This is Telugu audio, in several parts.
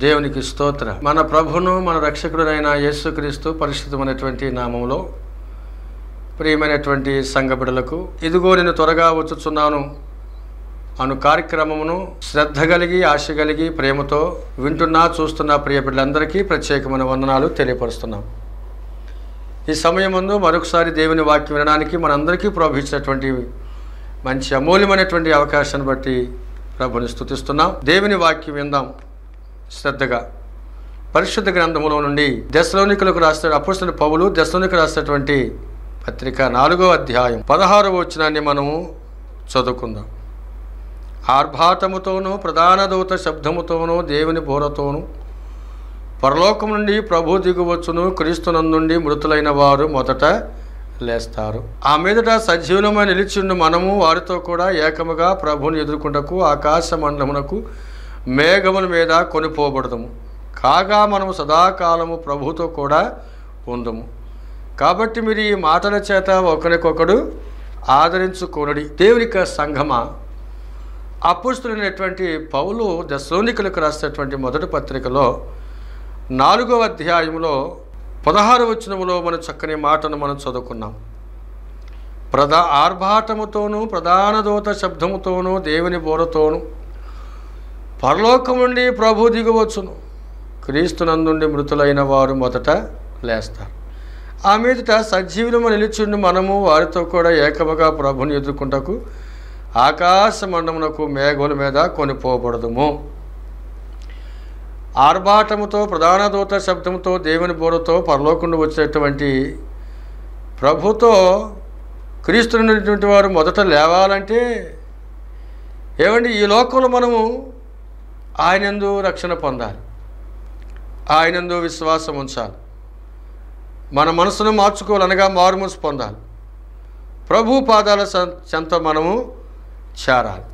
దేవునికి స్తోత్ర మన ప్రభును మన రక్షకుడైన యేసుక్రీస్తు పరిశుద్ధమైనటువంటి నామములో ప్రియమైనటువంటి సంఘ బిడ్డలకు ఇదిగో నేను త్వరగా వచ్చుచున్నాను అను కార్యక్రమమును శ్రద్ధ కలిగి ఆశ కలిగి ప్రేమతో వింటున్నా చూస్తున్న ప్రియ బిడ్డలందరికీ ప్రత్యేకమైన వందనాలు తెలియపరుస్తున్నాం ఈ సమయమందు మరొకసారి దేవుని వాక్యం వినడానికి మనందరికీ ప్రభు మంచి అమూల్యమైనటువంటి అవకాశాన్ని బట్టి ప్రభుని స్తుతిస్తున్నాం దేవుని వాక్యం విందాం శ్రద్ధగా పరిశుద్ధ గ్రంథములో నుండి దశలోనికులకు రాస్తే అపుస్తున్న పౌలు దశలోనికి రాసినటువంటి పత్రిక నాలుగో అధ్యాయం పదహారవ వచనాన్ని మనము చదువుకుందాం ఆర్భాటముతోనూ ప్రధాన దూత శబ్దముతోనూ దేవుని బోరతోనూ పరలోకం నుండి ప్రభు దిగువచ్చును క్రీస్తునందుండి మృతులైన వారు మొదట లేస్తారు ఆ మీదట సజీవులమై నిలిచిండు మనము వారితో కూడా ఏకముగా ప్రభుని ఎదుర్కొంటకు ఆకాశ మండలమునకు మేఘముల మీద కొనిపోబడదము కాగా మనము సదాకాలము ప్రభుతో కూడా ఉందము కాబట్టి మీరు ఈ మాటల చేత ఒకరికొకడు ఆదరించుకొనడి దేవునిక సంఘమా అపుస్తులైనటువంటి పౌలు దశోనికులకు రాసినటువంటి మొదటి పత్రికలో నాలుగవ అధ్యాయంలో పదహారు వచనములో మన చక్కని మాటను మనం చదువుకున్నాం ప్రధా ఆర్భాటముతోనూ ప్రధాన దూత శబ్దముతోనూ దేవుని బోరతోనూ పరలోకం నుండి ప్రభు దిగవచ్చును క్రీస్తునందుండి మృతులైన వారు మొదట లేస్తారు ఆ మీదట సజీవులము నిలిచిండి మనము వారితో కూడా ఏకముగా ప్రభుని ఎదుర్కొంటకు ఆకాశ మండమునకు మేఘముల మీద కొనిపోబడదుము ఆర్భాటముతో ప్రధాన దూత శబ్దంతో దేవుని బోరతో పరలోకుండా వచ్చేటువంటి ప్రభుతో క్రీస్తున్నటువంటి వారు మొదట లేవాలంటే ఏమండి ఈ లోకంలో మనము ఆయనందు రక్షణ పొందాలి ఆయనందు విశ్వాసం ఉంచాలి మన మనసును మార్చుకోవాలనగా మారుమనసు పొందాలి ప్రభు పాదాల స- చెంత మనము చేరాలి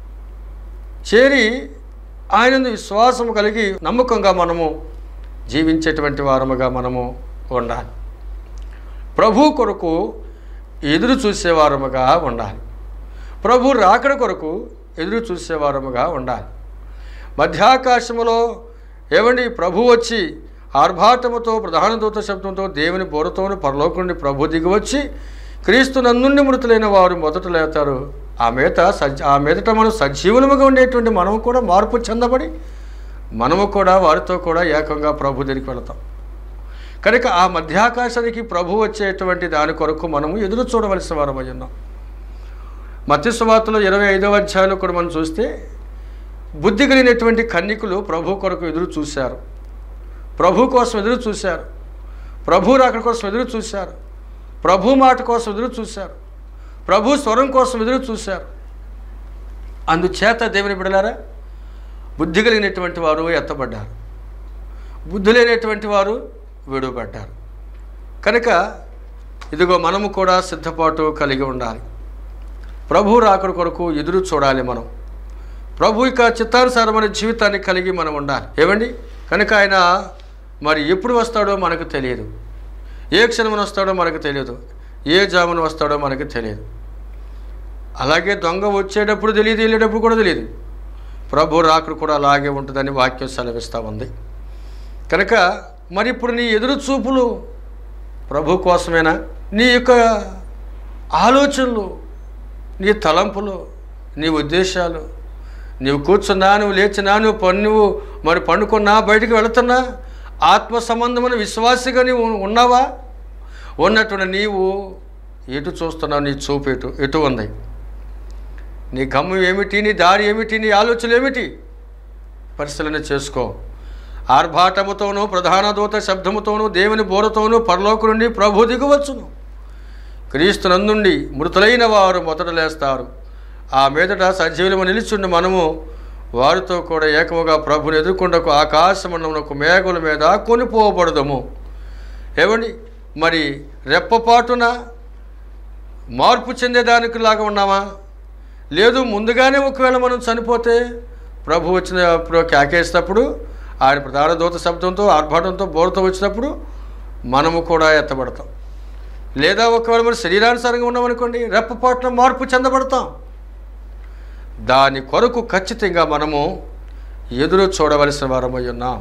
చేరి ఆయనందు విశ్వాసం కలిగి నమ్మకంగా మనము జీవించేటువంటి వారముగా మనము ఉండాలి ప్రభు కొరకు ఎదురు చూసేవారముగా ఉండాలి ప్రభు రాకడ కొరకు ఎదురు చూసేవారముగా ఉండాలి మధ్యాకాశములో ఏమండి ప్రభు వచ్చి ఆర్భాటముతో ప్రధాన దూత శబ్దంతో దేవుని బోరతోను పరలోకుని ప్రభు దిగివచ్చి క్రీస్తు నందుండి మృతులైన వారు మొదట లేతారు ఆ మీదట సజ ఆ మీదట మనం సజీవులముగా ఉండేటువంటి మనము కూడా మార్పు చెందబడి మనము కూడా వారితో కూడా ఏకంగా ప్రభు దగ్గరికి వెళతాం కనుక ఆ మధ్యాకాశానికి ప్రభు వచ్చేటువంటి దాని కొరకు మనము ఎదురు చూడవలసిన వారమై ఉన్నాం మత్స్యవార్తలో ఇరవై ఐదవ అధ్యాయంలో కూడా మనం చూస్తే బుద్ధి కలిగినటువంటి కన్నికులు ప్రభు కొరకు ఎదురు చూశారు ప్రభు కోసం ఎదురు చూశారు ప్రభు రాకడ కోసం ఎదురు చూశారు ప్రభు మాట కోసం ఎదురు చూశారు ప్రభు స్వరం కోసం ఎదురు చూశారు అందుచేత దేవుని బిడలారా బుద్ధి కలిగినటువంటి వారు ఎత్తబడ్డారు బుద్ధి లేనటువంటి వారు విడువబడ్డారు కనుక ఇదిగో మనము కూడా సిద్ధపాటు కలిగి ఉండాలి ప్రభు రాకడ కొరకు ఎదురు చూడాలి మనం ప్రభు యొక్క చిత్తానుసారమైన జీవితాన్ని కలిగి మనం ఉండాలి ఏమండి కనుక ఆయన మరి ఎప్పుడు వస్తాడో మనకు తెలియదు ఏ క్షణమున వస్తాడో మనకు తెలియదు ఏ జామున వస్తాడో మనకు తెలియదు అలాగే దొంగ వచ్చేటప్పుడు తెలియదు వెళ్ళేటప్పుడు కూడా తెలియదు ప్రభు రాకడు కూడా అలాగే ఉంటుందని వాక్యం సెలవిస్తూ ఉంది కనుక మరి ఇప్పుడు నీ ఎదురు చూపులు ప్రభు కోసమేనా నీ యొక్క ఆలోచనలు నీ తలంపులు నీ ఉద్దేశాలు నీవు కూర్చున్నా నువ్వు లేచినా నువ్వు పన్ను నువ్వు మరి పండుకున్నా బయటికి వెళుతున్నా ఆత్మ సంబంధమైన విశ్వాసిగా నీవు ఉన్నావా ఉన్నటువంటి నీవు ఎటు చూస్తున్నావు నీ చూపు ఎటు ఎటు ఉంది నీ గమ్యం ఏమిటి నీ దారి ఏమిటి నీ ఆలోచనలు ఏమిటి పరిశీలన చేసుకో ఆర్భాటముతోనూ ప్రధాన దూత శబ్దముతోనూ దేవుని బోరతోనూ పరలోకు నుండి ప్రభు దిగువచ్చును క్రీస్తు నందుండి మృతులైన వారు మొదట లేస్తారు ఆ మీదట సజీవులము నిలిచుండి మనము వారితో కూడా ఏకముగా ప్రభుని ఎదుర్కొండకు ఆకాశమండమునకు మేఘుల మీద కొనిపోబడదము ఏమండి మరి రెప్పపాటున మార్పు చెందేదానికి లాగా ఉన్నామా లేదు ముందుగానే ఒకవేళ మనం చనిపోతే ప్రభు వచ్చినప్పుడు కేకేసినప్పుడు ఆయన ప్రధాన దూత శబ్దంతో ఆర్భాటంతో బోరతో వచ్చినప్పుడు మనము కూడా ఎత్తబడతాం లేదా ఒకవేళ మరి శరీరానుసారంగా ఉన్నామనుకోండి రెప్పపాటున మార్పు చెందబడతాం దాని కొరకు ఖచ్చితంగా మనము ఎదురు చూడవలసిన వారమై ఉన్నాం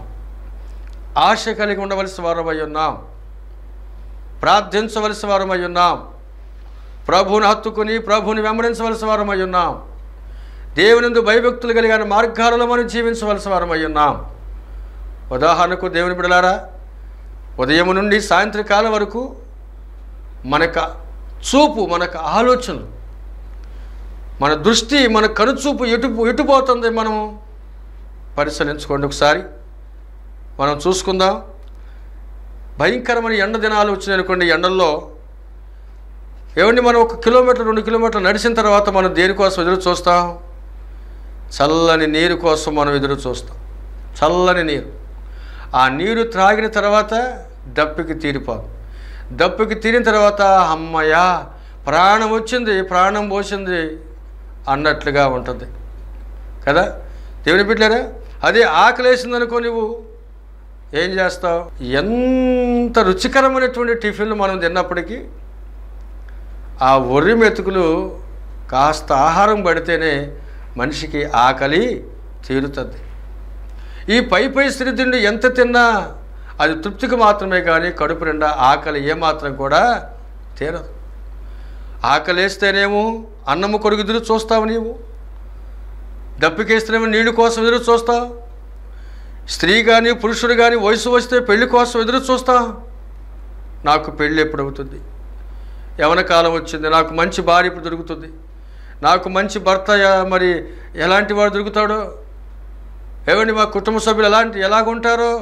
ఆశ కలిగి ఉండవలసిన వారమై ఉన్నాం ప్రార్థించవలసిన వారమై ఉన్నాం ప్రభువుని హత్తుకుని ప్రభువుని వెంబడించవలసిన వారమై ఉన్నాం దేవునిందు భయభక్తులు కలిగిన మార్గాలలో మనం జీవించవలసిన వారమై ఉన్నాం ఉదాహరణకు దేవుని బిడలారా ఉదయం నుండి సాయంత్రకాలం వరకు మనకు చూపు మనకు ఆలోచనలు మన దృష్టి మన కనుచూపు ఎటు ఎటుపోతుంది మనం పరిశీలించుకోండి ఒకసారి మనం చూసుకుందాం భయంకరమైన ఎండ దినాలు వచ్చినాయి అనుకోండి ఎండల్లో ఏమండి మనం ఒక కిలోమీటర్ రెండు కిలోమీటర్లు నడిచిన తర్వాత మనం దేనికోసం ఎదురు చూస్తాం చల్లని నీరు కోసం మనం ఎదురు చూస్తాం చల్లని నీరు ఆ నీరు త్రాగిన తర్వాత దప్పికి తీరిపోదు దప్పికి తీరిన తర్వాత అమ్మయ్యా ప్రాణం వచ్చింది ప్రాణం పోసింది అన్నట్లుగా ఉంటుంది కదా దేవుని బిడ్డారా అదే ఆకలేసింది అనుకో నువ్వు ఏం చేస్తావు ఎంత రుచికరమైనటువంటి టిఫిన్లు మనం తిన్నప్పటికీ ఆ ఒర్రి మెతుకులు కాస్త ఆహారం పడితేనే మనిషికి ఆకలి తీరుతుంది ఈ పై పై స్థితిండి ఎంత తిన్నా అది తృప్తికి మాత్రమే కానీ కడుపు నిండా ఆకలి ఏమాత్రం కూడా తీరదు ఆకలేస్తేనేమో అన్నము కొడుకు ఎదురు చూస్తావు నీవు దప్పికేస్తేనేమో నీళ్ళు కోసం ఎదురు చూస్తావు స్త్రీ కానీ పురుషుడు కానీ వయసు వస్తే పెళ్లి కోసం ఎదురు చూస్తా నాకు పెళ్ళి ఎప్పుడు అవుతుంది యవన కాలం వచ్చింది నాకు మంచి భార్య ఇప్పుడు దొరుకుతుంది నాకు మంచి భర్త ఎ- మరి ఎలాంటి వాడు దొరుకుతాడో ఏమండి మా కుటుంబ సభ్యులు ఎలాంటి ఎలాగుంటారో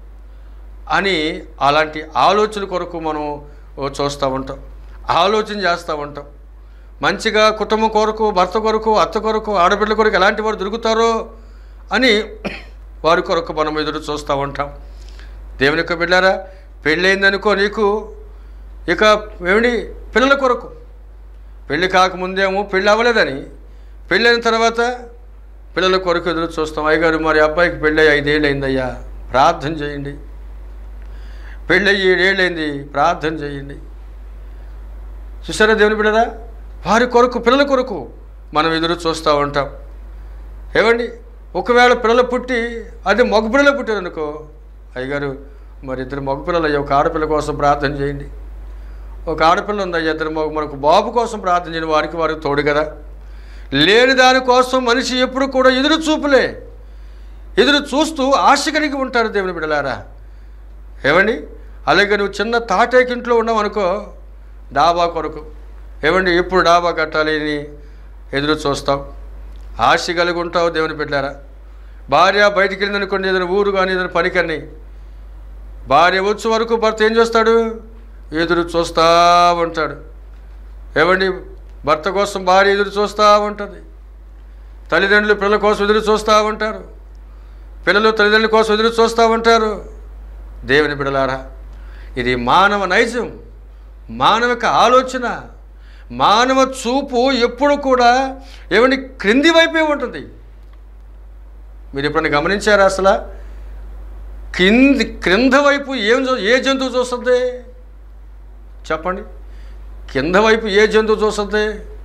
అని అలాంటి ఆలోచన కొరకు మనం ఓ చూస్తూ ఉంటాం ఆలోచన చేస్తూ ఉంటాం మంచిగా కుటుంబం కొరకు భర్త కొరకు అత్త కొరకు ఆడబిడ్డల కొరకు ఎలాంటి వారు దొరుకుతారో అని వారి కొరకు మనం ఎదురు చూస్తూ ఉంటాం దేవుని యొక్క బిడ్డారా పెళ్ళయిందనుకో నీకు ఇక ఏమిటి పిల్లల కొరకు పెళ్ళి కాకముందేమో పెళ్ళి అవ్వలేదని పెళ్ళైన తర్వాత పిల్లల కొరకు ఎదురు చూస్తాం అయ్యగారు మరి అబ్బాయికి పెళ్ళి ఐదేళ్ళు అయిందయ్యా ప్రార్థన చేయండి పెళ్ళి ఏడేళ్ళైంది ప్రార్థన చేయండి చూసారా దేవుని బిడ్డరా వారి కొరకు పిల్లల కొరకు మనం ఎదురు చూస్తూ ఉంటాం ఏమండి ఒకవేళ పిల్లలు పుట్టి అది మగ పిల్లలు పుట్టారు అనుకో అయ్యగారు మరి ఇద్దరు మగ పిల్లలు అయ్యా ఒక ఆడపిల్ల కోసం ప్రార్థన చేయండి ఒక ఆడపిల్ల ఉంది అయ్యా ఇద్దరు మగ మనకు బాబు కోసం ప్రార్థన చేయండి వారికి వారికి తోడు కదా లేని దానికోసం మనిషి ఎప్పుడు కూడా ఎదురు చూపులే ఎదురు చూస్తూ ఆశ కలిగి ఉంటారు దేవుని బిడ్డలారా ఏమండి అలాగే నువ్వు చిన్న తాటేకింట్లో ఉన్నావు అనుకో డాబా కొరకు ఏమండి ఎప్పుడు డాబా కట్టాలి అని ఎదురు చూస్తావు ఆశ కలిగి ఉంటావు దేవుని బిడ్డారా భార్య బయటికి వెళ్ళిందనుకోండి ఏదైనా ఊరు కానీ ఏదైనా పనికని భార్య వచ్చే వరకు భర్త ఏం చేస్తాడు ఎదురు చూస్తూ ఉంటాడు ఏమండి భర్త కోసం భార్య ఎదురు చూస్తూ ఉంటుంది తల్లిదండ్రులు పిల్లల కోసం ఎదురు చూస్తూ ఉంటారు పిల్లలు తల్లిదండ్రుల కోసం ఎదురు చూస్తూ ఉంటారు దేవుని బిడలారా ఇది మానవ నైజం మానవిక ఆలోచన మానవ చూపు ఎప్పుడు కూడా ఏమండి క్రింది వైపే ఉంటుంది మీరు ఎప్పుడైనా గమనించారా అసలు కింది క్రింద వైపు ఏం చూ ఏ జంతువు చూస్తుంది చెప్పండి కింద వైపు ఏ జంతువు చూస్తుంది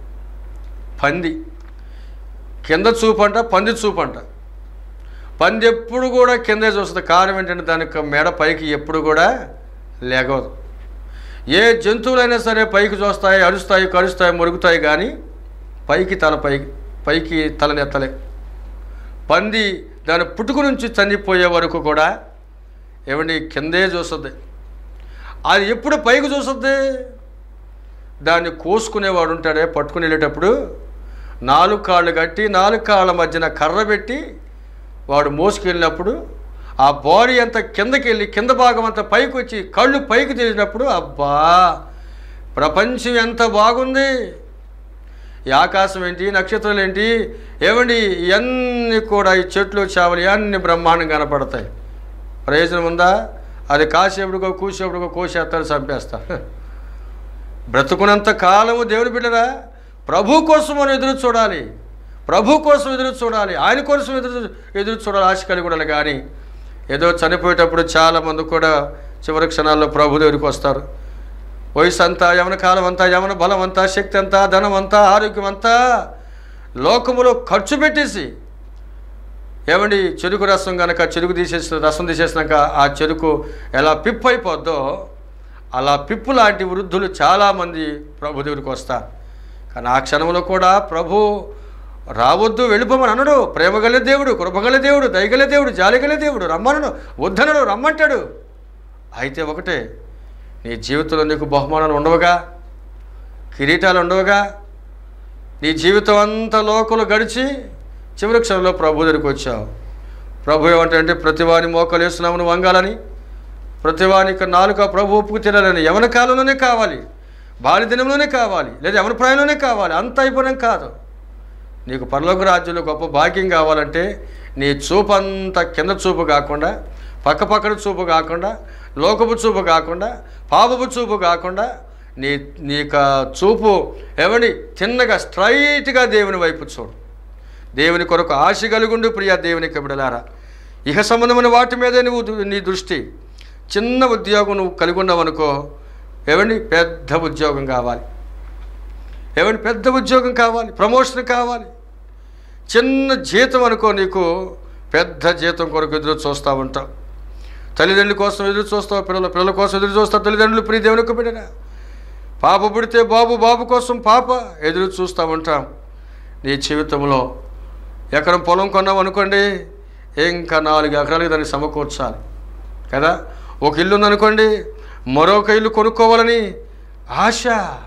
పంది కింద చూపు అంట పంది చూపు అంట పంది ఎప్పుడు కూడా కిందే చూస్తుంది కారణం ఏంటంటే దాని యొక్క మెడ పైకి ఎప్పుడు కూడా లేగదు ఏ జంతువులైనా సరే పైకి చూస్తాయి అరుస్తాయి కరుస్తాయి మురుగుతాయి కానీ పైకి తల పైకి పైకి తలనెత్తలే పంది దాని పుట్టుక నుంచి చనిపోయే వరకు కూడా ఏమండి కిందే చూస్తుంది అది ఎప్పుడు పైకి చూస్తుంది దాన్ని కోసుకునేవాడు ఉంటాడే పట్టుకుని వెళ్ళేటప్పుడు నాలుగు కాళ్ళు కట్టి నాలుగు కాళ్ళ మధ్యన కర్ర పెట్టి వాడు మోసుకెళ్ళినప్పుడు ఆ బాడీ అంతా కిందకి వెళ్ళి కింద భాగం అంతా పైకి వచ్చి కళ్ళు పైకి తీసినప్పుడు అబ్బా ప్రపంచం ఎంత బాగుంది ఈ ఆకాశం ఏంటి నక్షత్రాలు ఏంటి ఏమండి ఇవన్నీ కూడా ఈ చెట్లు చేపలు ఇవన్నీ బ్రహ్మాండం కనపడతాయి ప్రయోజనం ఉందా అది కాసేపుడుకో కూసేపుడుకో కోసేస్తారు చంపేస్తారు బ్రతుకున్నంత కాలము దేవుని బిడ్డరా ప్రభు కోసం మనం ఎదురు చూడాలి ప్రభు కోసం ఎదురు చూడాలి ఆయన కోసం ఎదురు ఎదురు చూడాలి ఆశ కలిగి ఉండాలి కానీ ఏదో చనిపోయేటప్పుడు చాలామంది కూడా చివరి క్షణాల్లో ప్రభు దగ్గరికి వస్తారు వయసు అంతా యవన కాలం అంతా యవన బలం అంతా శక్తి అంతా ధనం అంతా ఆరోగ్యం అంతా లోకములో ఖర్చు పెట్టేసి ఏమండి చెరుకు రసం కనుక చెరుకు తీసేసిన రసం తీసేసినాక ఆ చెరుకు ఎలా పిప్పు అయిపోద్దో అలా పిప్పు లాంటి వృద్ధులు చాలామంది ప్రభు దగ్గరికి వస్తారు కానీ ఆ క్షణంలో కూడా ప్రభు రావద్దు వెళ్ళిపోమని అనడు ప్రేమగల దేవుడు కృపగల దేవుడు దయగల దేవుడు జాలిగల దేవుడు రమ్మనడు వద్దనడు రమ్మంటాడు అయితే ఒకటే నీ జీవితంలో నీకు బహుమానాలు ఉండవుగా కిరీటాలు ఉండవుగా నీ జీవితం అంతా లోకలు గడిచి చివరి క్షణంలో ప్రభు దగ్గరికి వచ్చావు ప్రభు ఏమంటే ప్రతివాని మోకలు వేస్తున్నామని వంగాలని ప్రతివానికి నాలుక ప్రభు ఒప్పుకు తినాలని యవన కాలంలోనే కావాలి బాలి దినంలోనే కావాలి లేదా యవన ప్రాయంలోనే కావాలి అంత అయిపోయినాం కాదు నీకు పరలోక రాజ్యంలో గొప్ప భాగ్యం కావాలంటే నీ చూపు అంతా కింద చూపు కాకుండా పక్క పక్కన చూపు కాకుండా లోకపు చూపు కాకుండా పాపపు చూపు కాకుండా నీ నీకు ఆ చూపు ఎవని తిన్నగా స్ట్రైట్గా దేవుని వైపు చూడు దేవుని కొరకు ఆశ కలుగుండు ప్రియ దేవునికి బిడలారా ఇహ సంబంధమైన వాటి మీదే నువ్వు దు- నీ దృష్టి చిన్న ఉద్యోగం నువ్వు కలిగి ఉన్నావనుకో ఏమండి పెద్ద ఉద్యోగం కావాలి ఏమండి పెద్ద ఉద్యోగం కావాలి ప్రమోషన్ కావాలి చిన్న జీతం అనుకో నీకు పెద్ద జీతం కొరకు ఎదురు చూస్తూ ఉంటావు తల్లిదండ్రుల కోసం ఎదురు చూస్తావు పిల్లల పిల్లల కోసం ఎదురు చూస్తావు తల్లిదండ్రులు ప్రియ దేవునికి బిడ్డరా పాప పుడితే బాబు బాబు కోసం పాప ఎదురు చూస్తూ ఉంటాం నీ జీవితంలో ఎకరం పొలం కొన్నాం అనుకోండి ఇంకా నాలుగు ఎకరాలకి దాన్ని సమకూర్చాలి కదా ఒక ఇల్లు ఉందనుకోండి మరొక ఇల్లు కొనుక్కోవాలని ఆశ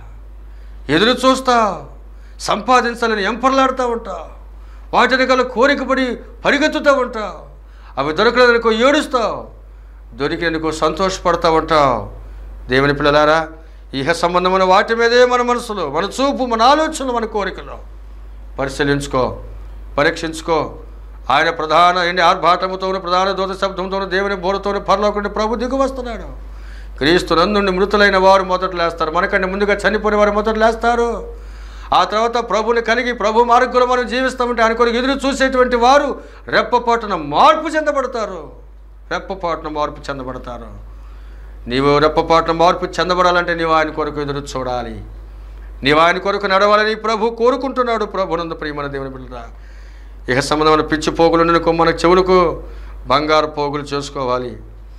ఎదురు చూస్తావు సంపాదించాలని ఎంపర్లాడుతూ ఉంటావు వాటిని గల కోరికపడి పరిగెత్తుతూ ఉంటావు అవి దొరకలేదనుకో ఏడుస్తావు దొరికినందుకు సంతోషపడతా ఉంటావు దేవుని పిల్లలారా ఇహ సంబంధమైన వాటి మీదే మన మనసులో మన చూపు మన ఆలోచనలు మన కోరికలు పరిశీలించుకో పరీక్షించుకో ఆయన ప్రధాన ఎండి ఆర్భాటముతోను ప్రధాన దూత శబ్దంతోను దేవుని బోరతోను పరలోకుండి ప్రభు దిగు వస్తున్నాడు క్రీస్తు నందుండి మృతులైన వారు మొదట లేస్తారు మనకంటే ముందుగా చనిపోయిన వారు మొదట లేస్తారు ఆ తర్వాత ప్రభుని కలిగి ప్రభు మార్గంలో మనం జీవిస్తామంటే ఆయన కొరకు ఎదురు చూసేటువంటి వారు రెప్పపాటున మార్పు చెందబడతారు రెప్పపాటున మార్పు చెందబడతారు నీవు రెప్పపాటున మార్పు చెందబడాలంటే నీవు ఆయన కొరకు ఎదురు చూడాలి నీవు ఆయన కొరకు నడవాలని ప్రభు కోరుకుంటున్నాడు ప్రభునందు ప్రియమైన దేవుని బిడ్డ ఇక సంబంధమైన పిచ్చి పోగులు నిన్ను మన చెవులకు బంగారు పోగులు చేసుకోవాలి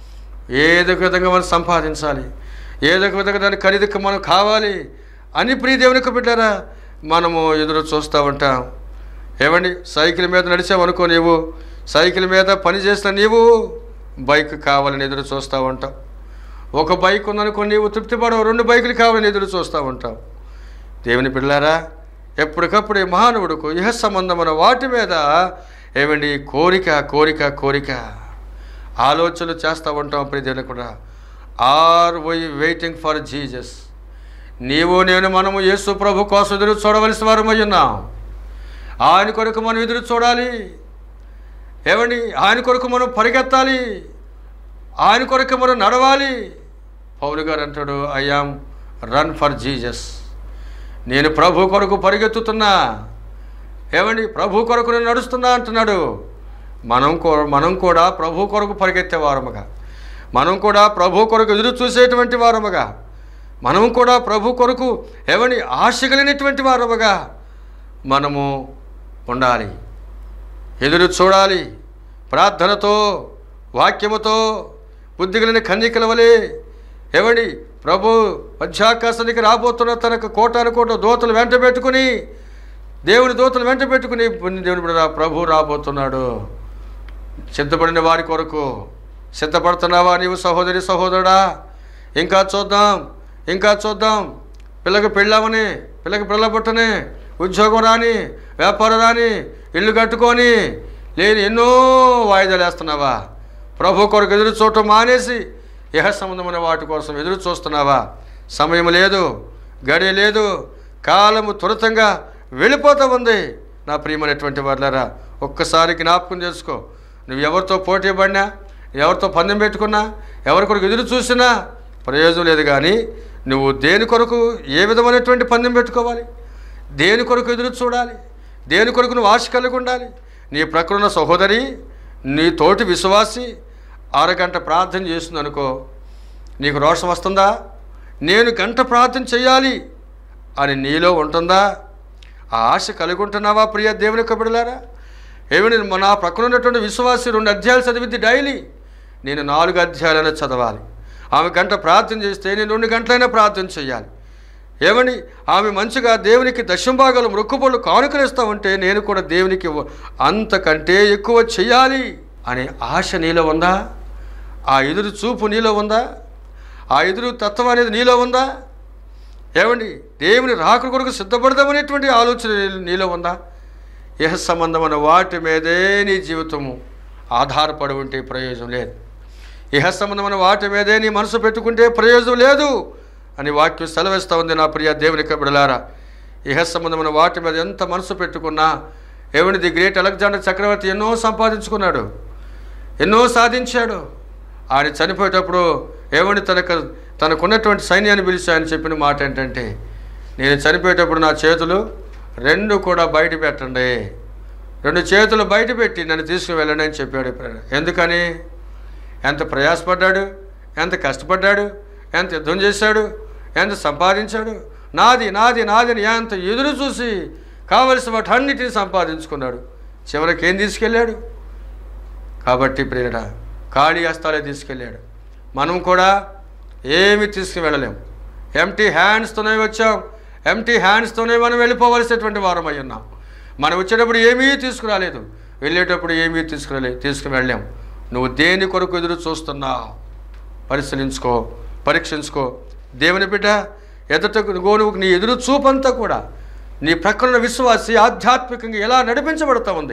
ఏదో ఒక విధంగా మనం సంపాదించాలి ఏదో ఒక విధంగా దాని ఖరీదుకు మనం కావాలి అని ప్రియ దేవునికి బిడ్డారా మనము ఎదురు చూస్తూ ఉంటాం ఏమండి సైకిల్ మీద నడిచావనుకో నీవు సైకిల్ మీద పని చేసిన నీవు బైక్ కావాలని ఎదురు చూస్తూ ఉంటావు ఒక బైక్ ఉందనుకో నీవు తృప్తి పడవు రెండు బైకులు కావాలని ఎదురు చూస్తూ ఉంటావు దేవుని పిల్లారా ఎప్పటికప్పుడు ఈ మహానువుడుకు ఇహ సంబంధమైన వాటి మీద ఏమండి కోరిక కోరిక కోరిక ఆలోచనలు చేస్తూ ఉంటాం ప్రియ దేవుని కూడా are we waiting for Jesus నీవు నేను మనము యేసు ప్రభు కోసం ఎదురు చూడవలసిన వారమై ఉన్నాం ఆయన కొరకు మనం ఎదురు చూడాలి ఏమండి ఆయన కొరకు మనం పరిగెత్తాలి ఆయన కొరకు మనం నడవాలి పౌలు గారు అంటాడు I am run for Jesus నేను ప్రభు కొరకు పరిగెత్తుతున్నా ఏమండి ప్రభు కొరకు నేను నడుస్తున్నా అంటున్నాడు మనం కూ మనం కూడా ప్రభు కొరకు పరిగెత్తే వారముగా మనం కూడా ప్రభు కొరకు ఎదురు చూసేటువంటి వారముగా మనం కూడా ప్రభు కొరకు ఏమని ఆశ కలిగినటువంటి వారముగా మనము ఉండాలి ఎదురు చూడాలి ప్రార్థనతో వాక్యముతో బుద్ధి కలిగిన కన్యకల వలె ఏమండి ప్రభు మధ్యాకాశానికి రాబోతున్న తనకు కోటాను కోట దూతలు వెంట పెట్టుకుని దేవుని దూతలు వెంట పెట్టుకుని దేవుని బిడ్డ ప్రభు రాబోతున్నాడు సిద్ధపడిన వారి కొరకు సిద్ధపడుతున్నావా నీవు సహోదరి సహోదరుడా ఇంకా చూద్దాం ఇంకా చూద్దాం పిల్లకి పెళ్ళామని పిల్లకి పిల్ల పుట్టని ఉద్యోగం రాని వ్యాపారం రాని ఇల్లు కట్టుకొని లేని ఎన్నో వాయిదాలు వేస్తున్నావా ప్రభు కొరకు ఎదురు చూడటం మానేసి ఇహ సంబంధమైన వాటి కోసం ఎదురు చూస్తున్నావా సమయం లేదు గడియ లేదు కాలము త్వరితంగా వెళ్ళిపోతూ ఉంది నా ప్రియమైనటువంటి వాళ్ళరా ఒక్కసారి జ్ఞాపకం చేసుకో నువ్వు ఎవరితో పోటీ పడినా ఎవరితో పందెం పెట్టుకున్నా ఎవరి కొరకు ఎదురు చూసినా ప్రయోజనం లేదు కానీ నువ్వు దేని కొరకు ఏ విధమైనటువంటి పందెం పెట్టుకోవాలి దేని కొరకు ఎదురు చూడాలి దేని కొరకు నువ్వు ఆశ కలిగి ఉండాలి నీ ప్రక్కన ఉన్న సహోదరి నీ తోటి విశ్వాసి అరగంట ప్రార్థన చేస్తుంది అనుకో నీకు రోషం వస్తుందా నేను గంట ప్రార్థన చేయాలి అని నీలో ఉంటుందా ఆ ఆశ కలిగి ఉంటున్నావా ప్రియ దేవుని కబిడలారా ఏమని మన ప్రక్కన ఉన్నటువంటి విశ్వాసి రెండు అధ్యాయాలు చదివిద్ది డైలీ నేను నాలుగు అధ్యాయాలైనా చదవాలి ఆమె గంట ప్రార్థన చేస్తే నేను రెండు గంటలైనా ప్రార్థన చేయాలి ఏమని ఆమె మంచిగా దేవునికి దశంభాగాలు మొక్కుబళ్ళు కానుకలిస్తా ఉంటే నేను కూడా దేవునికి ఇవ్వ- అంతకంటే ఎక్కువ చెయ్యాలి అనే ఆశ నీలో ఉందా ఆ ఎదురు చూపు నీలో ఉందా ఆ ఎదురు తత్వం అనేది నీలో ఉందా ఏమండి దేవుని రాక కొరకు సిద్ధపడదామనేటువంటి ఆలోచన నీ- నీలో ఉందా ఇహ సంబంధమైన వాటి మీదే నీ జీవితము ఆధారపడి ఉంటే ప్రయోజనం లేదు ఇహ సంబంధమైన వాటి మీదే నీ మనసు పెట్టుకుంటే ప్రయోజనం లేదు అని వాక్యం సెలవిస్తూ ఉంది నా ప్రియ దేవుని కబిడలారా ఇహ సంబంధమైన వాటి మీద ఎంత మనసు పెట్టుకున్నా ఏమండి ది గ్రేట్ అలెగ్జాండర్ చక్రవర్తి ఎన్నో సంపాదించుకున్నాడు ఎన్నో సాధించాడు ఆయన చనిపోయేటప్పుడు ఏమండి తనకు తనకున్నటువంటి సైన్యాన్ని పిలిచి ఆయన చెప్పిన మాట ఏంటంటే నేను చనిపోయేటప్పుడు నా చేతులు రెండు కూడా బయట పెట్టండి రెండు చేతులు బయట పెట్టి నన్ను తీసుకువెళ్ళండి అని చెప్పాడు ఎప్పుడైనా. ఎందుకని ఎంత ప్రయాసపడ్డాడు ఎంత కష్టపడ్డాడు ఎంత యుద్ధం చేశాడు ఎంత సంపాదించాడు నాది నాది నాది అని ఎంత ఎదురు చూసి కావలసిన వాటన్నిటిని సంపాదించుకున్నాడు చివరికి ఏం తీసుకెళ్ళాడు కాబట్టి ప్రేరణ ఖాళీ హస్తాలే తీసుకెళ్ళాడు మనం కూడా ఏమి తీసుకువెళ్ళలేం ఎంటీ హ్యాండ్స్తోనే వచ్చాం ఎంటీ హ్యాండ్స్తోనే మనం వెళ్ళిపోవలసినటువంటి వారం అయి ఉన్నాం మనం వచ్చేటప్పుడు ఏమీ తీసుకురాలేదు వెళ్ళేటప్పుడు ఏమీ తీసుకురాలే తీసుకువెళ్ళాం నువ్వు దేని కొరకు ఎదురు చూస్తున్నావు పరిశీలించుకో పరీక్షించుకో దేవుని బిడ్డ ఎదుటకు నువ్వు నీ ఎదురు చూపంతా కూడా నీ ప్రక్కన విశ్వాసి ఆధ్యాత్మికంగా ఎలా నడిపించబడుతూ ఉంది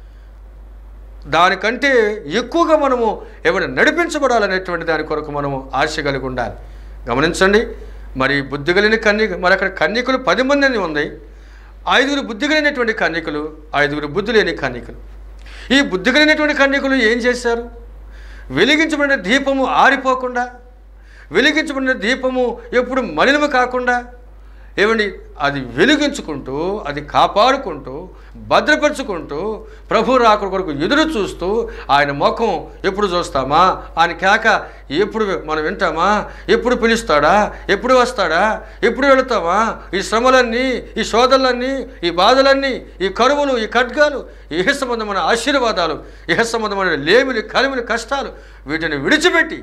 దానికంటే ఎక్కువగా మనము ఎవరు నడిపించబడాలనేటువంటి దాని కొరకు మనము ఆశ కలిగి ఉండాలి గమనించండి మరి బుద్ధి కలిగిన కన్యక మరి అక్కడ కన్యకులు పది మంది అని ఉంది ఐదుగురు బుద్ధి కలిగినటువంటి కన్యకులు ఐదుగురు బుద్ధి లేని కన్యకులు ఈ బుద్ధి కలిగినటువంటి కన్యకులు ఏం చేశారు వెలిగించబడిన దీపము ఆరిపోకుండా వెలిగించబడిన దీపము ఎప్పుడు మలినము కాకుండా ఏమండి అది వెలిగించుకుంటూ అది కాపాడుకుంటూ భద్రపరుచుకుంటూ ప్రభు రాక కొరకు ఎదురు చూస్తూ ఆయన ముఖం ఎప్పుడు చూస్తామా ఆయన కేక ఎప్పుడు మనం వింటామా ఎప్పుడు పిలుస్తాడా ఎప్పుడు వస్తాడా ఎప్పుడు వెళుతామా ఈ శ్రమలన్నీ ఈ శోధనలన్నీ ఈ బాధలన్నీ ఈ కరువులు ఈ ఖడ్గాలు ఇహ సంబంధమైన ఆశీర్వాదాలు ఇహ సంబంధమైన లేమిని కలిమిని కష్టాలు వీటిని విడిచిపెట్టి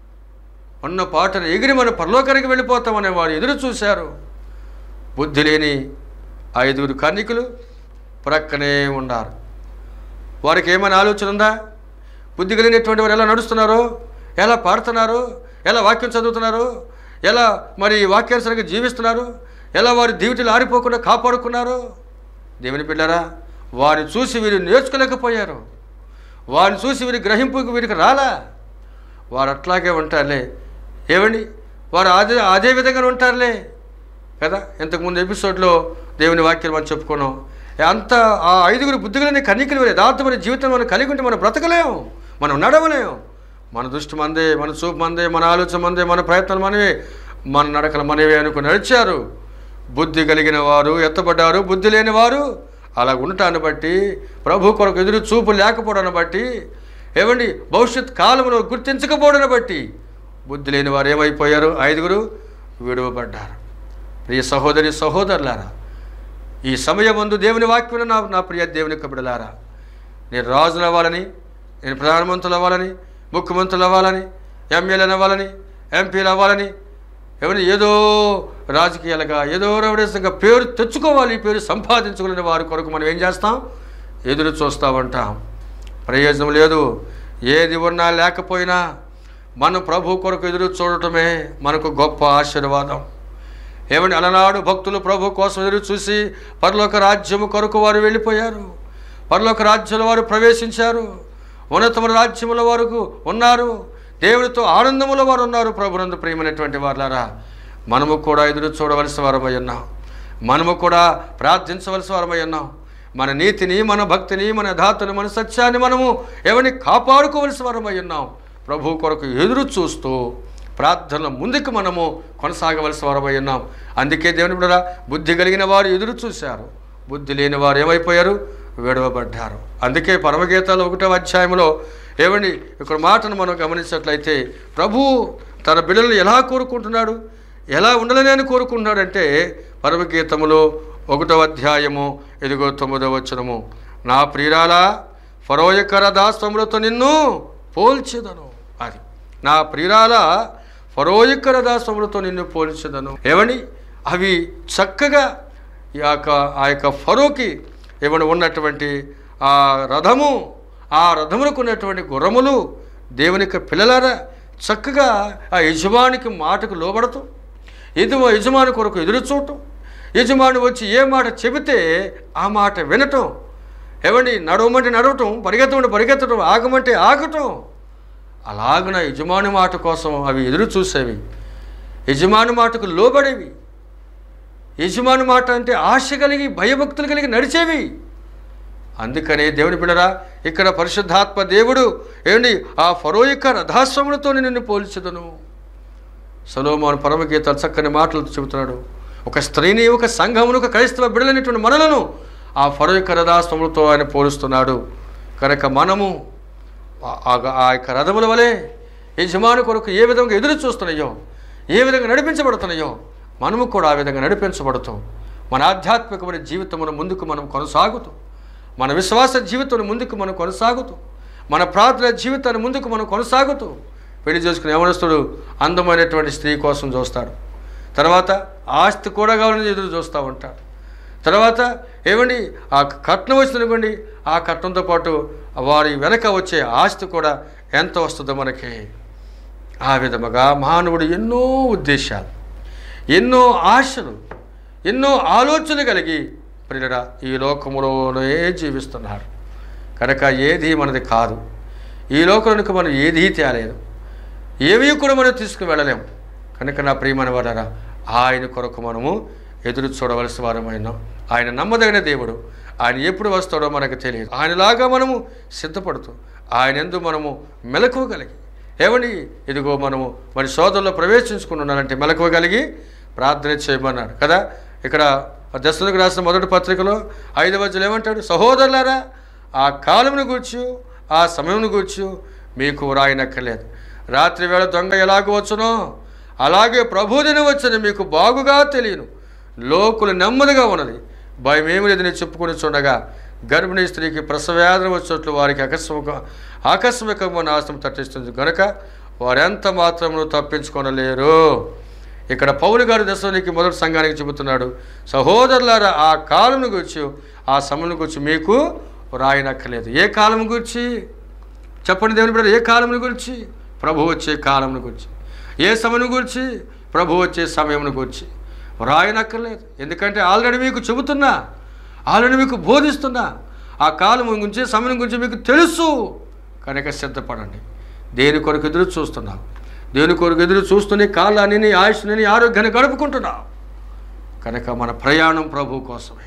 ఉన్న పాటను ఎగిరి మన పరలోకానికి వెళ్ళిపోతామనే వారు ఎదురు చూశారు బుద్ధి లేని ఐదుగురు కన్నికులు ప్రక్కనే ఉన్నారు వారికి ఏమైనా ఆలోచన ఉందా బుద్ధి కలిగినటువంటి వారు ఎలా నడుస్తున్నారో ఎలా పాడుతున్నారు ఎలా వాక్యం చదువుతున్నారు ఎలా మరి వాక్యానుసరంగా జీవిస్తున్నారు ఎలా వారి జీవితాలు ఆరిపోకుండా కాపాడుకున్నారు దేవుని పిల్లరా వారిని చూసి వీరు నేర్చుకోలేకపోయారు వారిని చూసి వీరి గ్రహింపుకు వీరికి రాలా వారు అట్లాగే ఉంటారులే ఏమండి వారు అదే అదే విధంగా ఉంటారులే కదా ఇంతకుముందు ఎపిసోడ్లో దేవుని వాక్యం మనం చెప్పుకున్నాం అంత ఆ ఐదుగురు బుద్ధిగలని కన్నికలు యథార్థమైన జీవితం మనం కలిగి ఉంటే మనం బ్రతకలేము మనం నడవలేము మన దృష్టి మందే మన చూపు మందే మన ఆలోచన మందే మన ప్రయత్నాలు మనవే మన నడకలు మనవే అనుకుని నడిచారు బుద్ధి కలిగిన వారు ఎత్తబడ్డారు బుద్ధి లేని వారు అలా ఉండటాన్ని బట్టి ప్రభు కొరకు ఎదురు చూపు లేకపోవడాన్ని బట్టి ఏమండి భవిష్యత్ కాలంలో గుర్తించకపోవడాన్ని బట్టి బుద్ధి లేని వారు ఏమైపోయారు ఐదుగురు విడువబడ్డారు ప్రియ సహోదరి సహోదరులారా ఈ సమయం ముందు దేవుని వాక్యం నా నా ప్రియ దేవుని కబిడలారా నేను రాజులు అవ్వాలని నేను ప్రధానమంత్రులు అవ్వాలని ముఖ్యమంత్రులు అవ్వాలని ఎమ్మెల్యేలు అవ్వాలని ఎంపీలు అవ్వాలని ఎవరి ఏదో రాజకీయాలుగా ఏదో రవడేసంగా పేరు తెచ్చుకోవాలి పేరు సంపాదించుకునే వారి కొరకు మనం ఏం చేస్తాం ఎదురు చూస్తూ ఉంటాం ప్రయోజనం లేదు ఏది ఉన్నా లేకపోయినా మన ప్రభు కొరకు ఎదురు చూడటమే మనకు గొప్ప ఆశీర్వాదం ఏమని అలనాడు భక్తులు ప్రభు కోసం ఎదురు చూసి పరలోక రాజ్యము కొరకు వారు వెళ్ళిపోయారు పరలోక రాజ్యంలో వారు ప్రవేశించారు ఉన్నతమైన రాజ్యముల వరకు ఉన్నారు దేవుడితో ఆనందములో వారు ఉన్నారు ప్రభునందు ప్రియమైనటువంటి వారులారా మనము కూడా ఎదురు చూడవలసిన వారమై ఉన్నాం మనము కూడా ప్రార్థించవలసిన వారమై ఉన్నాం మన నీతిని మన భక్తిని మన యథార్థని మన సత్యాన్ని మనము ఎవరిని కాపాడుకోవలసిన వారమై ఉన్నాం ప్రభు కొరకు ఎదురు చూస్తూ ప్రార్థనల ముందుకు మనము కొనసాగవలసిన వారమై ఉన్నాం అందుకే దేవుని బిడ్డలారా, బుద్ధి కలిగిన వారు ఎదురు చూశారు బుద్ధి లేని వారు ఏమైపోయారు విడవబడ్డారు అందుకే పరమగీతాలు ఒకటో అధ్యాయంలో ఏమండి ఇక్కడ మాటను మనం గమనించినట్లయితే ప్రభు తన బిడ్డలను ఎలా కోరుకుంటున్నాడు ఎలా ఉండాలని అని కోరుకుంటున్నాడంటే పరమగీతములో ఒకటో అధ్యాయము ఎదుగో తొమ్మిదవ వచనము నా ప్రియురాలా ఫరో యొక్క రథాస్త్రములతో నిన్ను పోల్చెదను అది నా ప్రియురాల ఫరో యొక్క రథాస్త్రములతో నిన్ను పోల్చెదను ఏమని అవి చక్కగా ఈ యొక్క ఆ యొక్క ఫరోకి ఏమని ఉన్నటువంటి ఆ రథము ఆ రథములకు ఉన్నటువంటి గుర్రములు దేవుని యొక్క పిల్లలారా చక్కగా ఆ యజమానికి మాటకు లోబడుతూ ఎదు యజమాని కొరకు ఎదురు చూడటం యజమాని వచ్చి ఏ మాట చెబితే ఆ మాట వినటం ఏమండి నడవమంటే నడవటం పరిగెత్తమంటే పరిగెత్తడం ఆగమంటే ఆగటం అలాగున యజమాని మాట కోసం అవి ఎదురు చూసేవి యజమాని మాటకు లోబడేవి యజమాని మాట అంటే ఆశ కలిగి భయభక్తులు కలిగి నడిచేవి అందుకనే దేవుని బిడరా ఇక్కడ పరిశుద్ధాత్మ దేవుడు ఏమండి ఆ ఫరో యొక్క రథాశ్రములతో నిన్ను పోల్చుదను సలోమాను పరమగీతాలు చక్కని మాటలు చెబుతున్నాడు ఒక స్త్రీని ఒక సంఘమును ఒక క్రైస్తవ బిడలైనటువంటి మనలను ఆ ఫరో యొక్క రథాశ్రములతో ఆయన పోలుస్తున్నాడు కనుక మనము ఆ- ఆ- ఆ యొక్క రథముల వలె యజమాని కొరకు ఏ విధంగా ఎదురు చూస్తున్నాయో ఏ విధంగా నడిపించబడుతున్నాయో మనము కూడా ఆ విధంగా నడిపించబడుతూ మన ఆధ్యాత్మికమైన జీవితమును ముందుకు మనం కొనసాగుతూ మన విశ్వాస జీవితం ముందుకు మనం కొనసాగుతూ మన ప్రార్థన జీవితాన్ని ముందుకు మనం కొనసాగుతూ పెళ్లి చేసుకుని యవనస్తుడు అందమైనటువంటి స్త్రీ కోసం చూస్తాడు తర్వాత ఆస్తి కూడా కావాలని ఎదురు చూస్తూ ఉంటాడు తర్వాత ఏమండి ఆ కట్నం వచ్చిందనుకోండి ఆ కట్నంతో పాటు వారి వెనక వచ్చే ఆస్తి కూడా ఎంత వస్తుందో మనకి ఆ విధముగా మానవుడు ఎన్నో ఉద్దేశాలు ఎన్నో ఆశలు ఎన్నో ఆలోచనలు కలిగి ప్రియుడ ఈ లోకములోనే జీవిస్తున్నాడు కనుక ఏది మనది కాదు ఈ లోకానికి మనం ఏదీ తేలేదు ఏమీ కూడా మనం తీసుకుని వెళ్ళలేము కనుక నా ప్రియమైన వాళ్ళరా ఆయన కొరకు మనము ఎదురు చూడవలసి వారమైనాం ఆయన నమ్మదగిన దేవుడు ఆయన ఎప్పుడు వస్తాడో మనకు తెలియదు ఆయనలాగా మనము సిద్ధపడుతూ ఆయన ఎందు మనము మెలకువ కలిగి ఏమని ఇదిగో మనము మరి సోదరులో ప్రవేశించుకుని ఉండాలంటే మెలకువ కలిగి ప్రార్థన చేయమన్నాడు కదా ఇక్కడ దశలకు రాసిన మొదటి పత్రికలో ఐదవ వచనం ఏమంటాడు సహోదరులారా ఆ కాలమును గూర్చు ఆ సమయమును గూర్చు మీకు వ్రాయనక్కర్లేదు రాత్రి వేళ దొంగ ఎలాగ వచ్చునో అలాగే ప్రభుదిన వచ్చిన మీకు బాగుగా తెలియను లోకులు నెమ్మదిగా ఉన్నది భయమేమి లేదని చెప్పుకొని చూడగా గర్భిణీ స్త్రీకి ప్రసవేదన వచ్చినట్లు వారికి ఆకస్మిక ఆకస్మికమైన నాశనం తట్టిస్తుంది కనుక వారెంత మాత్రమును తప్పించుకొనలేరు ఇక్కడ పౌలు గారు దశలోనికి మొదటి సంఘానికి చెబుతున్నాడు సహోదరులారా ఆ కాలం గురించి ఆ సమయం గురించి మీకు రాయనక్కర్లేదు ఏ కాలం గురించి చెప్పండి దేవుని బిడ్డ ఏ కాలం గురించి ప్రభు వచ్చే కాలం గురించి ఏ సమయం గురించి ప్రభు వచ్చే సమయం గురించి రాయనక్కర్లేదు ఎందుకంటే ఆల్రెడీ మీకు చెబుతున్నా ఆల్రెడీ మీకు బోధిస్తున్నా ఆ కాలం గురించి సమయం గురించి మీకు తెలుసు కనుక సిద్ధపడండి దేని కొరకు ఎదురు చూస్తున్నావు దేని కొరకు ఎదురు చూస్తూనే కాలాన్ని నీ ఆయుష్ని నీ ఆరోగ్యాన్ని గడుపుకుంటున్నావు కనుక మన ప్రయాణం ప్రభు కోసమే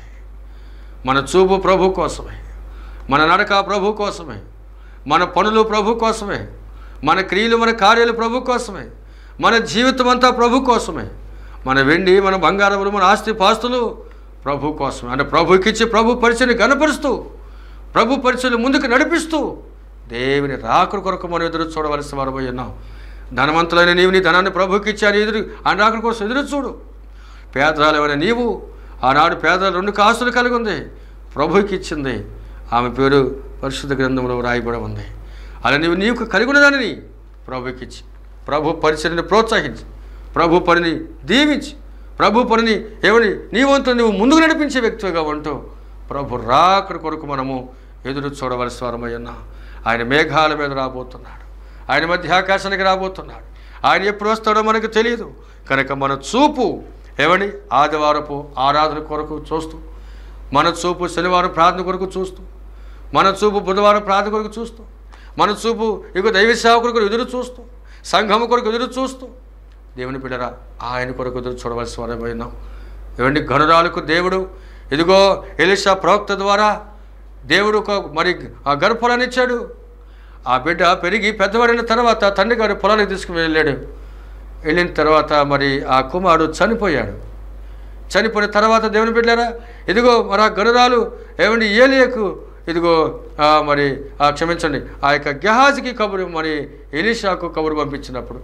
మన చూపు ప్రభు కోసమే మన నడక ప్రభు కోసమే మన పనులు ప్రభు కోసమే మన క్రియలు మన కార్యాలు ప్రభు కోసమే మన జీవితం అంతా ప్రభు కోసమే మన వెండి మన బంగారములు మన ఆస్తి పాస్తులు ప్రభు కోసమే అంటే ప్రభుకిచ్చి ప్రభు పరిచయని గనపరుస్తూ ప్రభు పరిచయలు ముందుకు నడిపిస్తూ దేవుని రాకుడు కొరకు మనం ఎదురు చూడవలసి వారమై ఉన్నాం ధనవంతులైన నీవు నీ ధనాన్ని ప్రభుకి ఇచ్చాను ఎదురు ఆయన రాకుడు కోసం ఎదురు చూడు పేదరాలైన నీవు ఆనాడు పేదరాలు రెండు కాసులు కలిగి ఉంది ప్రభుకి ఇచ్చింది ఆమె పేరు పరిశుద్ధ గ్రంథంలో రాయబడి ఉంది అలా నీవు నీకు కలిగి ఉన్నదానిని ప్రభుకి ఇచ్చి ప్రభు పరిచయని ప్రోత్సహించి ప్రభు పనిని దీవించి ప్రభు పనిని ఏమని నీ వంతు నువ్వు ముందుకు నడిపించే వ్యక్తిగా ఉంటూ ప్రభు రాకడి కొరకు మనము ఎదురు చూడవలసి వారమై ఉన్నాం ఆయన మేఘాల మీద రాబోతున్నాడు ఆయన మధ్య ఆకాశానికి రాబోతున్నాడు ఆయన ఎప్పుడు వస్తాడో మనకు తెలియదు కనుక మన చూపు ఏమని ఆదివారపు ఆరాధన కొరకు చూస్తూ మన చూపు శనివారం ప్రార్థన కొరకు చూస్తూ మన చూపు బుధవారం ప్రార్థన కొరకు చూస్తూ మన చూపు ఇక దైవ సేవకుల కొరకు ఎదురు చూస్తూ సంఘము కొరకు ఎదురు చూస్తూ దేవుని బిడ్డరా ఆయన కొరకు ఎదురు చూడవలసి వారమైనాం ఏమండి గనురాలకు దేవుడు ఇదిగో ఎలిషా ప్రవక్త ద్వారా దేవుడు ఒక మరి ఆ గర్భఫలాన్ని ఇచ్చాడు ఆ బిడ్డ పెరిగి పెద్దవాడిన తర్వాత తండ్రి గారి పొలానికి తీసుకుని వెళ్ళాడు వెళ్ళిన తర్వాత మరి ఆ కుమారుడు చనిపోయాడు చనిపోయిన తర్వాత దేవుని బిడ్డారా ఇదిగో మరి ఆ గనురాలు ఏమండి ఏలియకు ఇదిగో ఆ, మరి ఆ, క్షమించండి ఆ యొక్క గెహాజ్కి కబురు మరి ఎలీషాకు కబురు పంపించినప్పుడు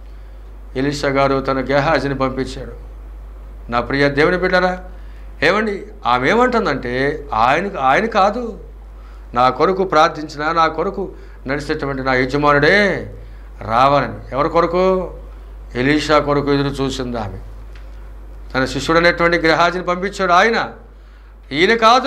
ఎలీషా గారు తన గెహాజిని పంపించాడు నా ప్రియ దేవుని బిడ్డారా ఏమండి ఆమె ఏమంటుందంటే ఆయన ఆయన కాదు నా కొరకు ప్రార్థించిన నా కొరకు నడిచేటువంటి నా యజమానుడే రావాలని ఎవరి కొరకు ఎలీషా కొరకు ఎదురు చూసింది ఆమె తన శిష్యుడైనటువంటి గ్రహాజిని పంపించాడు ఆయన ఈయన కాదు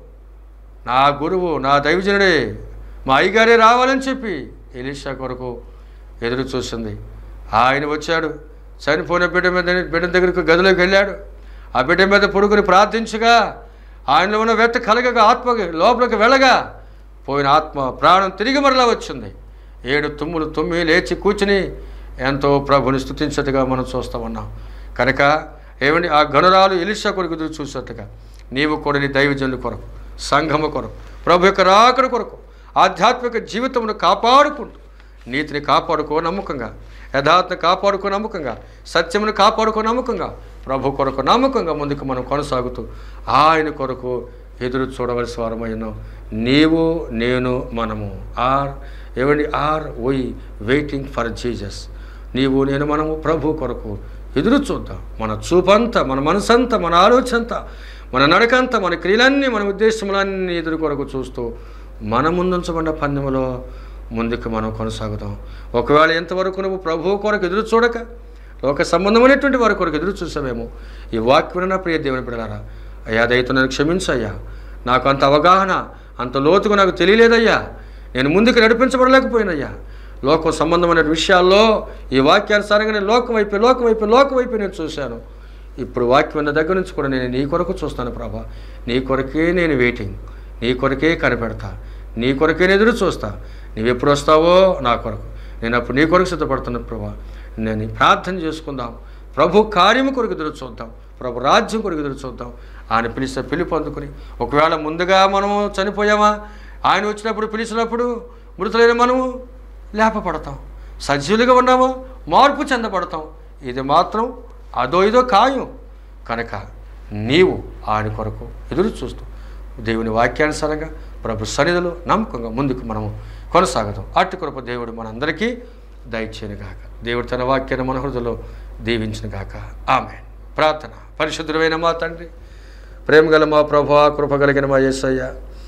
నా గురువు నా దైవజనుడే మా అయ్యగారే రావాలని చెప్పి ఎలీషా కొరకు ఎదురు చూసింది ఆయన వచ్చాడు చనిపోయిన బిడ్డ మీద బిడ్డ దగ్గరకు గదిలోకి వెళ్ళాడు ఆ బిడ్డ మీద పొడుగుని ప్రార్థించగా ఆయనలో ఉన్న వెత్త కలగగా ఆత్మకి లోపలికి వెళ్ళగా పోయిన ఆత్మ ప్రాణం తిరిగి మరలా వచ్చింది ఏడు తుమ్ములు తుమ్మి లేచి కూర్చుని ఎంతో ప్రభుని స్థుతించట్టుగా మనం చూస్తూ ఉన్నాం కనుక ఏమండి ఆ గణరాలు ఎలిషా కొరకు ఎదురు చూసేట్టుగా నీవు కూడా నీ దైవజనుల కొరకు సంఘము కొరకు ప్రభు యొక్క రాకడ కొరకు ఆధ్యాత్మిక జీవితమును కాపాడుకుంటూ నీతిని కాపాడుకో నమ్మకంగా యథార్థను కాపాడుకో నమ్మకంగా సత్యమును కాపాడుకో నమ్మకంగా ప్రభు కొరకు నమ్మకంగా ముందుకు మనం కొనసాగుతూ ఆయన కొరకు ఎదురు చూడవలసి వారమైనాం నీవు నేను మనము ఆర్ ఏమండి are we waiting for Jesus నీవు నేను మనము ప్రభు కొరకు ఎదురు చూద్దాం మన చూపంతా మన మనసంతా మన ఆలోచనంతా మన నడకంతా మన క్రియలన్నీ మన ఉద్దేశములన్నీ ఎదురు కొరకు చూస్తూ మన ముందుంచబడిన పందెములో ముందుకు మనం కొనసాగుతాం ఒకవేళ ఎంతవరకు నువ్వు ప్రభు కొరకు ఎదురు చూడక లోక సంబంధమైనటువంటి వారి కొరకు ఎదురు చూసామేమో ఈ వాక్యం నా ప్రియ దేవుని బిడ్డలారా అయ్యా దయతో నన్ను క్షమించయ్యా నాకు అంత అవగాహన అంత లోతుగా నాకు తెలియలేదయ్యా నేను ముందుకు నడిపించబడలేకపోయినయ్యా లోకం సంబంధమైన విషయాల్లో ఈ వాక్యానుసారంగా నేను లోకం వైపు లోకం వైపు లోకం వైపు నేను చూశాను ఇప్పుడు వాక్యం ఉన్న దగ్గర నుంచి కూడా నేను నీ కొరకు చూస్తాను ప్రభా నీ కొరకే నేను వెయిటింగ్ నీ కొరకే కనిపెడతా నీ కొరకే నేను ఎదురు చూస్తా నీవు ఎప్పుడు వస్తావో నా కొరకు నేను అప్పుడు నీ కొరకు సిద్ధపడుతున్నా ప్రభా నేను ప్రార్థన చేసుకుందాం ప్రభు కార్యము కొరకు ఎదురు చూద్దాం ప్రభు రాజ్యం కొరకు ఎదురు చూద్దాం ఆయన పిలిస్తే పిలుపు అందుకుని ఒకవేళ ముందుగా మనము చనిపోయామా ఆయన వచ్చినప్పుడు పిలిచినప్పుడు మృతులైన మనము లేపపడతాం సజీవులుగా ఉన్నామా మార్పు చెందబడతాం ఇది మాత్రం అదో ఇదో ఖాయం కనుక నీవు ఆయన కొరకు ఎదురు చూస్తూ దేవుని వాక్యానుసారంగా ప్రభు సన్నిధిలో నమ్మకంగా ముందుకు మనము కొనసాగుతాం అట్టి కృప దేవుడు మనందరికీ దయచేయను గాక దేవుడు తన వాక్యాన్ని మన హృదయలో దీవించిన గాక ఆమె ప్రార్థన పరిశుద్ధుడైన మా తండ్రి ప్రేమ గల మా ప్రభు కృప కలిగిన మా యేసయ్య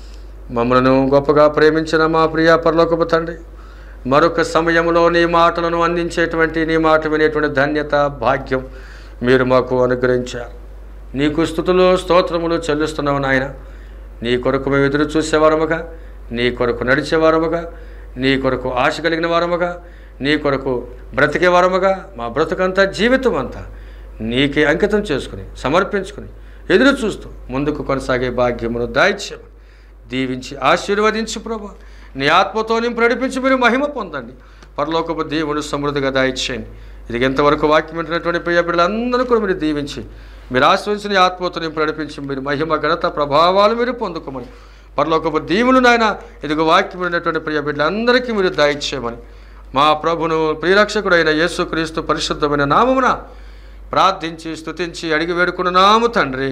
మమ్మలను గొప్పగా ప్రేమించిన మా ప్రియ పరలోకపు తండ్రి మరొక సమయంలో నీ మాటలను అందించేటువంటి నీ మాట వినేటువంటి ధన్యత భాగ్యం మీరు మాకు అనుగ్రహించారు నీకు స్థుతులు స్తోత్రములు చెల్లిస్తున్నావు నాయన నీ కొరకు మేము ఎదురు చూసేవారముగా నీ కొరకు నడిచేవారముగా నీ కొరకు ఆశ కలిగిన వారముగా నీ కొరకు బ్రతికే వారముగా మా బ్రతుకంతా జీవితం అంతా నీకే అంకితం చేసుకుని సమర్పించుకుని ఎదురు చూస్తూ ముందుకు కొనసాగే భాగ్యమును దాయిత్యము దీవించి ఆశీర్వదించి ప్రభు నీ ఆత్మతో నింపు నడిపించి మీరు మహిమ పొందండి పరలోకపు దేవుడు సమృద్ధిగా దాయిచ్చేయండి ఇది ఎంతవరకు వాక్యం వింటున్నటువంటి ప్రియ బిడ్డలందరూ కూడా మీరు దీవించి మీరు ఆశ్రయించిన ఈ ఆత్మతో నింపు నడిపించి మీరు మహిమ ఘనత ప్రభావాలు మీరు పొందుకోమని పరలోకపు దీవులు నాయన ఇదిగో వాక్యం విన్నటువంటి ప్రియ బిడ్డలందరికీ మీరు దాయిచ్చేయమని మా ప్రభును ప్రియరక్షకుడైన యేసుక్రీస్తు పరిశుద్ధమైన నామమున ప్రార్థించి స్తుతించి అడిగి వేడుకున్నాము తండ్రి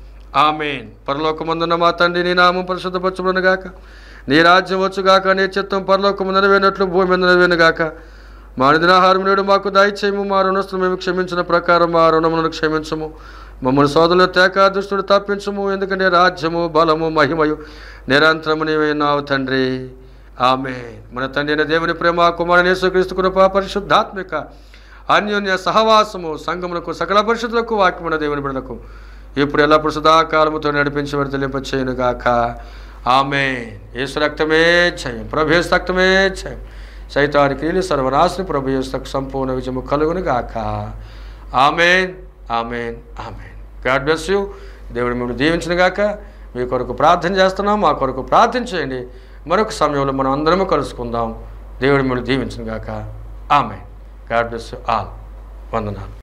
ఆమెన్ పరలోకమందున్న మా తండ్రి నీ నామం పరిశుద్ధపరచబడును గాక నీ రాజ్యం వచ్చుగాక నీ చిత్తం పరలోకము నెరవేరినట్లు భూమి మీద నెరవేరును గాక మా నిదినాహారం నేడు మాకు దాయిచేయము మా రుణస్తులు మేము క్షమించిన ప్రకారం మా రుణములను క్షమించము మమ్మల్ని సోదరులు తేక దుష్టుడు తప్పించము ఎందుకంటే రాజ్యము బలము మహిమయు నిరంతరము నీవైనావు తండ్రి ఆమె మన తండ్రి అయిన దేవుని ప్రేమ కుమారుని యేసుక్రీస్తు కృప పరిశుద్ధాత్మిక అన్యోన్య సహవాసము సంగములకు సకల పరిశుద్ధులకు వాక్యమున దేవుని బిడలకు ఇప్పుడు ఎల్లప్పుడు సదాకాలముతో నడిపించబడి తెలింపచేయను గాక ఆమె యేసు రక్తమే జయం ప్రభేశ రక్తమే జయం సైతాని క్రియలు సర్వనాశని ప్రభు యేసుకు సంపూర్ణ విజయము కలుగును గాక amen amen amen God bless you దేవుడు మిమ్మల్ని దీవించిన గాక మీ కొరకు ప్రార్థన చేస్తున్నాం మా కొరకు ప్రార్థన చేయండి మరొక సమయంలో మనం అందరము కలుసుకుందాం దేవుడు మిమ్మల్ని దీవించిన గాక ఆమె గాడ్ బ్లెస్ యూ ఆల్ వందనాలు